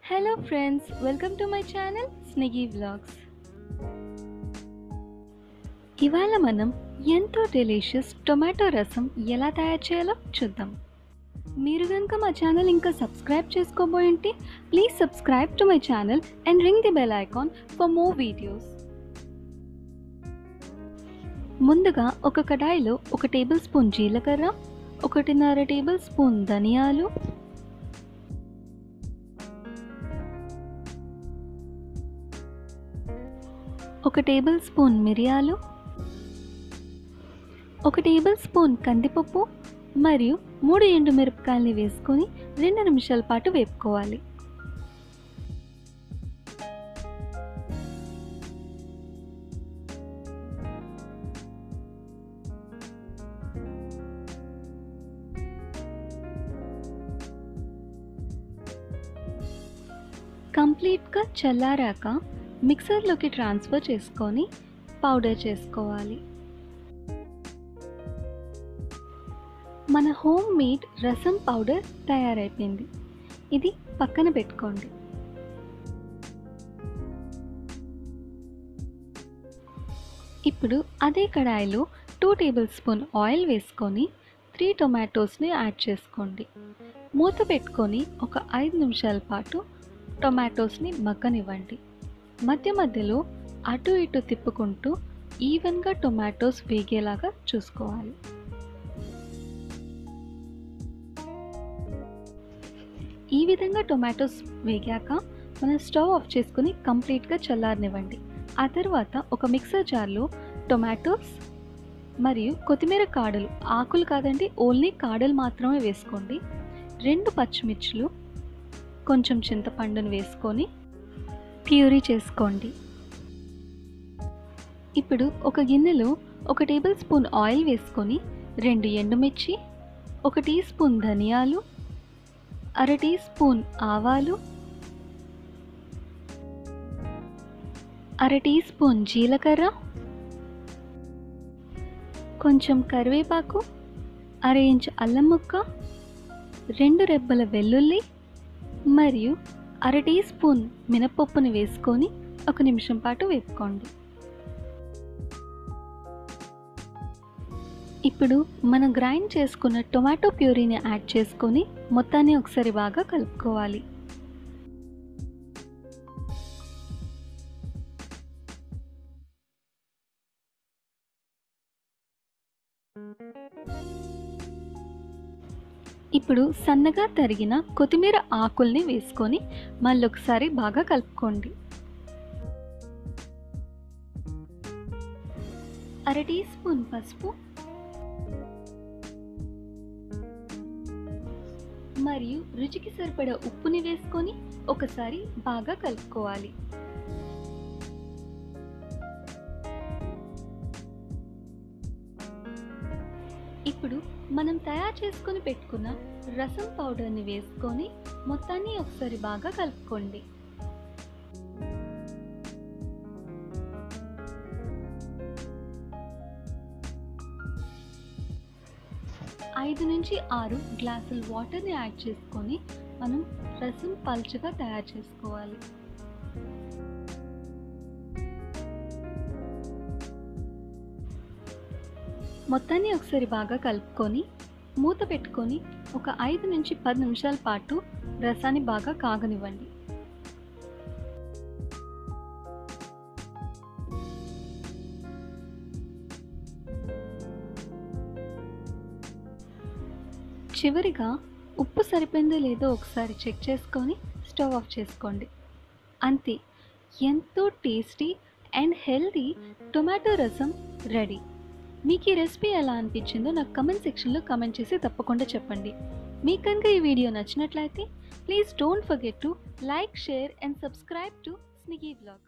hello friends welcome to my channel Snigi vlogs ఇవాళ మనం ఎంతో డెలిషియస్ టొమాటో రసం ఎలా తయారు చేయాలో చూద్దాం మీరు కనుక మా ఛానల్ ఇంకా సబ్స్క్రైబ్ చేసుకోబోయింటే please subscribe to my channel and ring the bell icon for more videos ముందుగా ఒక కడాయిలో ఒక టేబుల్ స్పూన్ జీలకర్ర ఒకటిన్నర టేబుల్ స్పూన్ ధనియాలు ఒక టేబుల్ స్పూన్ మిరియాలు ఒక టేబుల్ స్పూన్ కందిపప్పు మరియు మూడు ఎండుమిరపకాయల్ని వేసుకొని రెండు నిమిషాల పాటు వేపుకోవాలి కంప్లీట్గా చల్లారాక మిక్సర్లోకి ట్రాన్స్ఫర్ చేసుకొని పౌడర్ చేసుకోవాలి మన హోమ్ మేడ్ రసం పౌడర్ తయారైపోయింది ఇది పక్కన పెట్టుకోండి ఇప్పుడు అదే కడాయిలో టూ టేబుల్ స్పూన్ ఆయిల్ వేసుకొని త్రీ టొమాటోస్ని యాడ్ చేసుకోండి మూత పెట్టుకొని ఒక ఐదు నిమిషాల పాటు టొమాటోస్ని మగ్గనివ్వండి మధ్య మధ్యలో అటు ఇటు తిప్పుకుంటూ ఈవెన్గా టొమాటోస్ వేగేలాగా చూసుకోవాలి ఈ విధంగా టొమాటోస్ వేగాక మనం స్టవ్ ఆఫ్ చేసుకుని కంప్లీట్గా చల్లారనివ్వండి ఆ తర్వాత ఒక మిక్సర్ జార్లో టొమాటోస్ మరియు కొత్తిమీర కాడలు ఆకులు కాదండి ఓన్లీ కాడలు మాత్రమే వేసుకోండి రెండు పచ్చిమిర్చులు కొంచెం చింతపండును వేసుకొని ప్యూరీ చేసుకోండి ఇప్పుడు ఒక గిన్నెలో ఒక టేబుల్ స్పూన్ ఆయిల్ వేసుకొని రెండు ఎండుమిర్చి ఒక టీ స్పూన్ ధనియాలు అర టీ స్పూన్ ఆవాలు అర టీ స్పూన్ జీలకర్ర కొంచెం కరివేపాకు అర ఇంచు అల్లం ముక్క రెండు రెబ్బల వెల్లుల్లి మరియు అర టీ స్పూన్ మినపప్పును వేసుకొని ఒక నిమిషం పాటు వేపుకోండి ఇప్పుడు మనం గ్రైండ్ చేసుకున్న టొమాటో ప్యూరీని యాడ్ చేసుకొని మొత్తాన్ని ఒకసారి బాగా కలుపుకోవాలి ఇప్పుడు సన్నగా తరిగిన కొత్తిమీర ఆకుల్ని వేసుకొని మళ్ళొకసారి బాగా కలుపుకోండి అర టీ స్పూన్ పసుపు మరియు రుచికి సరిపడా ఉప్పుని వేసుకొని ఒకసారి బాగా కలుపుకోవాలి ఇప్పుడు మనం తయారు చేసుకొని పెట్టుకున్న రసం పౌడర్ని వేసుకొని మొత్తాన్ని ఒకసారి బాగా కలుపుకోండి ఐదు నుంచి ఆరు గ్లాసుల వాటర్ని యాడ్ చేసుకొని మనం రసం పల్చగా తయారు చేసుకోవాలి మొత్తాన్ని ఒకసారి బాగా కలుపుకొని మూత పెట్టుకొని ఒక ఐదు నుంచి పది నిమిషాల పాటు రసాన్ని బాగా కాగనివ్వండి చివరిగా ఉప్పు సరిపోయిందో లేదో ఒకసారి చెక్ చేసుకొని స్టవ్ ఆఫ్ చేసుకోండి అంతే ఎంతో tasty and healthy tomato rasam ready మీకు ఈ రెసిపీ ఎలా అనిపించిందో నాకు కమెంట్ సెక్షన్లో కమెంట్ చేసి తప్పకుండా చెప్పండి మీకు కనుక ఈ వీడియో నచ్చినట్లయితే please don't forget to like share and subscribe to Snigi blogs